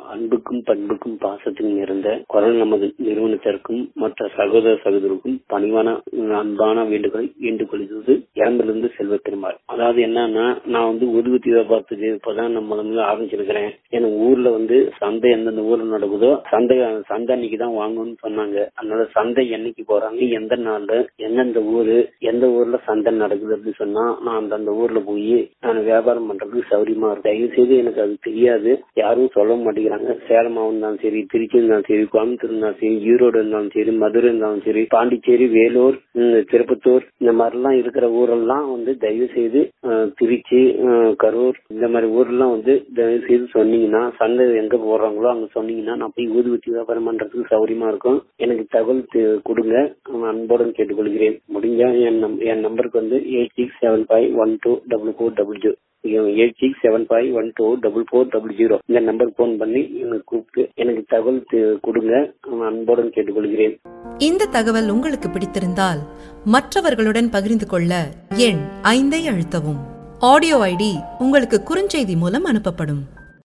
அன்புக்கும் பண்புக்கும் பாசத்துக்கும் இருந்த குரல் நமது நிறுவனத்திற்கும் மற்ற சகோதர சகோதரருக்கும் பணிவான அன்பான வேண்டுகோளை வேண்டுகொள்கிறது இறந்திலிருந்து செல்வ பெருமாள் அதாவது என்னன்னா நான் வந்து ஊதுபத்தி வியாபாரத்துக்கு இப்பதான் நம்ம வந்து ஆரம்பிச்சிருக்கிறேன் எனக்கு ஊர்ல வந்து சந்தை எந்தெந்த ஊர்ல நடக்குதோ சந்தை சந்தை அன்னைக்கு தான் வாங்கணும்னு சொன்னாங்க அதனால சந்தை என்னைக்கு போறாங்க எந்த நாள்ல எந்தெந்த ஊரு எந்த ஊர்ல சந்தை நடக்குது அப்படின்னு சொன்னா நான் அந்தந்த ஊர்ல போய் நான் வியாபாரம் பண்றதுக்கு சௌரியமா இருக்கும் தயவு செய்து எனக்கு அது தெரியாது யாரும் சொல்ல மாட்டேங்கிறாங்க சேலமா இருந்தாலும் சரி திருச்சி இருந்தாலும் சரி கோயம்புத்தூர் இருந்தாலும் சரி ஈரோடு இருந்தாலும் சரி மதுரை இருந்தாலும் சரி பாண்டிச்சேரி வேலூர் ம், திருப்பத்தூர் இந்த மாதிரிலாம் இருக்கிற ஊரெல்லாம் வந்து தயவு செய்து அஹ், திருச்சி அஹ், கரூர் இந்த மாதிரி ஊர்லாம் வந்து தயவு செய்து சொன்னீங்கன்னா சந்தை எங்க போடுறாங்களோ அங்க சொன்னீங்கன்னா நான் போய் ஊதுபத்தி வியாபாரம் பண்றதுக்கு சௌரியமா இருக்கும் எனக்கு தகவல் தெ- கொடுங்க நான் அன்போடன் கேட்டுக்கொள்கிறேன் முடிஞ்சா என் நம்- என் நம்பருக்கு வந்து eight six seven five one two double four double zero eight six seven five one two double four double zero இந்த நம்பருக்கு ஃபோன் பண்ணி எனக்கு கூப்பிட்டு எனக்கு தகவல் தெ- கொடுங்க நான் அன்போடன் கேட்டுக்கொள்கிறேன் இந்த தகவல் உங்களுக்கு பிடித்திருந்தால் மற்றவர்களுடன் பகிர்ந்து கொள்ள எண் ஐந்தை அழுத்தவும் ஆடியோ ஐடி உங்களுக்கு குறுஞ்செய்தி மூலம் அனுப்பப்படும்